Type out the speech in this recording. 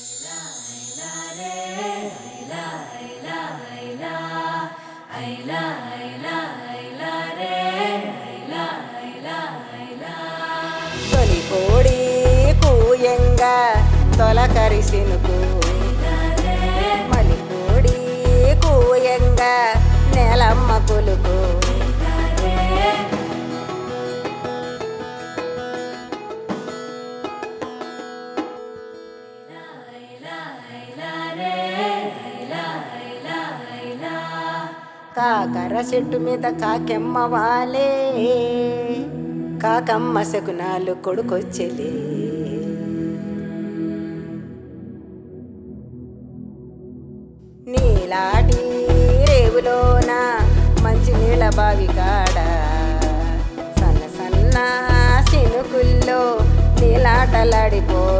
తొలి కోడి కూయంగా తొలకరి సినుకు మలి కోడి కూయంగా నేలమ్మ కొలుకు కాకర చెట్టు మీద కాకెమ్మ వాలే కాకమ్మ శకునాలు కొడుకొచ్చెలే నీలాటి రేవులోన మంచి నీళ్ళ బావి కాడ సన్న సన్న చినుకుల్లో నీలాటలాడిపో